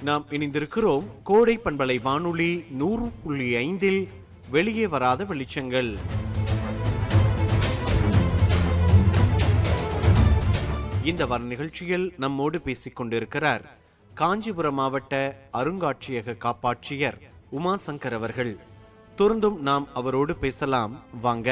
நாம் இணைந்திருக்கிறோம் கோடை பண்பலை வானொலி நூறு புள்ளி ஐந்தில் வெளியே வராத வெளிச்சங்கள் இந்த வார நிகழ்ச்சியில் நம்மோடு பேசிக் கொண்டிருக்கிறார் காஞ்சிபுரம் மாவட்ட அருங்காட்சியக காப்பாட்சியர் உமாசங்கர் அவர்கள் தொடர்ந்தும் நாம் அவரோடு பேசலாம் வாங்க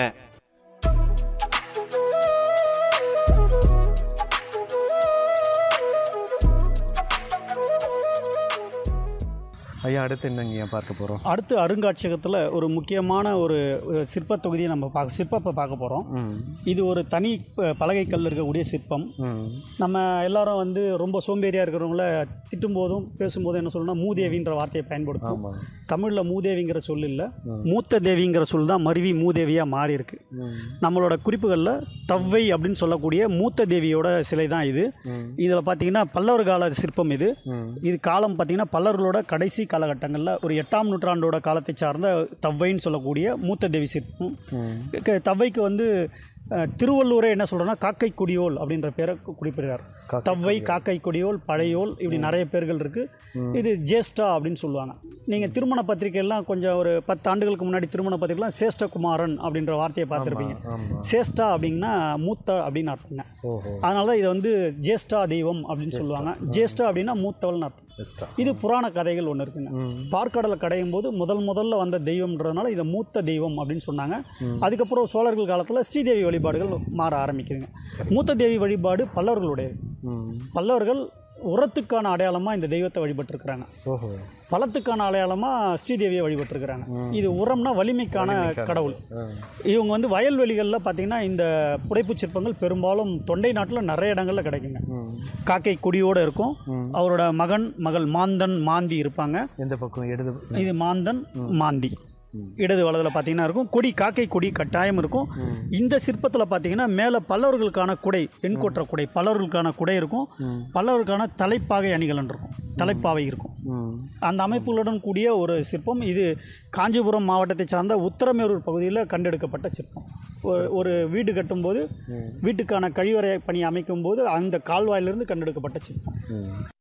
ஐயா அடுத்து என்னங்க ஐயா பார்க்க போகிறோம் அடுத்து அருங்காட்சியகத்தில் ஒரு முக்கியமான ஒரு அஹ், சிற்பத் தொகுதியை நம்ம பார்க்க சிற்பத்தை பார்க்க போகிறோம் இது ஒரு தனி ப- பலகைக்கல்ல இருக்கக்கூடிய சிற்பம் நம்ம எல்லாரும் வந்து ரொம்ப சோம்பேறியாக இருக்கிறவங்கள திட்டும்போதும் பேசும்போதும் என்ன சொல்லணும்னா மூதேவின்ற வார்த்தையை பயன்படுத்தும் தமிழில் மூதேவிங்கிற சொல் இல்லை மூத்த தேவிங்கிற சொல் தான் மருவி மூதேவியாக மாறி இருக்கு நம்மளோட குறிப்புகளில் தவ்வை அப்படின்னு சொல்லக்கூடிய மூத்த தேவியோட சிலை தான் இது இதில் பார்த்தீங்கன்னா பல்லவர் கால சிற்பம் இது இது காலம் பார்த்தீங்கன்னா பல்லவர்களோட கடைசி காலகட்டங்களில் ஒரு எட்டாம் நூற்றாண்டோட காலத்தை சார்ந்த தவ்வைன்னு சொல்லக்கூடிய மூத்த தேவி சிற்பம் க- தவ்வைக்கு வந்து அஹ், திருவள்ளுவரே என்ன சொல்கிறோன்னா காக்கை கொடியோல் அப்படின்ற பேரை கு- குறிப்பிடுறார் தவ்வை காக்கை கொடியோல் பழையோல் இப்படி நிறைய பேர்கள் இருக்குது இது ஜேஷ்டா அப்படின்னு சொல்லுவாங்க நீங்கள் திருமண பத்திரிகையெல்லாம் கொஞ்சம் ஒரு பத்து ஆண்டுகளுக்கு முன்னாடி திருமண பத்திரிகைலாம் சேஷ்டகுமாரன் அப்படின்ற வார்த்தையை பார்த்துருப்பீங்க சேஷ்டா அப்படின்னா மூத்த அப்படின்னு அர்த்தங்க ஓஹோ அதனால தான் இதை வந்து ஜேஷ்டா தெய்வம் அப்படின்னு சொல்லுவாங்க ஜேஷ்டா அப்படின்னா மூத்தவள்னு அர்த்தம் பெஸ்ட்டா இது புராண கதைகள் ஒன்று இருக்குங்க பார்க்கடலை கடையும் போது முதல் முதல்ல வந்த தெய்வம்ன்றதுனால இதை மூத்த தெய்வம் அப்படின்னு சொன்னாங்க அதுக்கப்புறம் சோழர்கள் காலத்தில் ஸ்ரீதேவி வழிபாடுகள் மாற ஆரம்பிக்குதுங்க மூத்த தேவி வழிபாடு பல்லவர்களுடையது ம் பல்லவர்கள் உரத்துக்கான அடையாளமாக இந்த தெய்வத்தை வழிபட்டிருக்கிறாங்க ஓஹோ பலத்துக்கான அடையாளமாக ஸ்ரீதேவியை வழிபட்டிருக்கிறாங்க இது உரம்னா வலிமைக்கான கடவுள் இவங்க வந்து வயல்வெளிகளில் பார்த்தீங்கன்னா இந்த புடைப்புச் சிற்பங்கள் பெரும்பாலும் தொண்டை நாட்டில் நிறைய இடங்களில் கிடைக்குங்க காக்கை கொடியோடு இருக்கும் அவரோட மகன் மகள் மாந்தன் மாந்தி இருப்பாங்க எந்த பக்கம் இடது இது மாந்தன் மாந்தி இடது வலதில் பார்த்தீங்கன்னா இருக்கும் கொடி காக்கை கொடி கட்டாயம் இருக்கும் இந்த சிற்பத்தில் பார்த்தீங்கன்னா மேலே பல்லவர்களுக்கான குடை எண்கோற்ற குடை பல்லவர்களுக்கான குடை இருக்கும் பல்லவர்களுக்கான தலைப்பாகை அணிகலன் இருக்கும் தலைப்பாவை இருக்கும் ம் அந்த அமைப்புகளுடன் கூடிய ஒரு சிற்பம் இது காஞ்சிபுரம் மாவட்டத்தை சார்ந்த உத்தரமேரூர் பகுதியில் கண்டெடுக்கப்பட்ட சிற்பம் ஒரு- ஒரு வீடு கட்டும்போது வீட்டுக்கான கழிவறை பணி அமைக்கும் போது அந்த கால்வாயிலிருந்து கண்டெடுக்கப்பட்ட சிற்பம்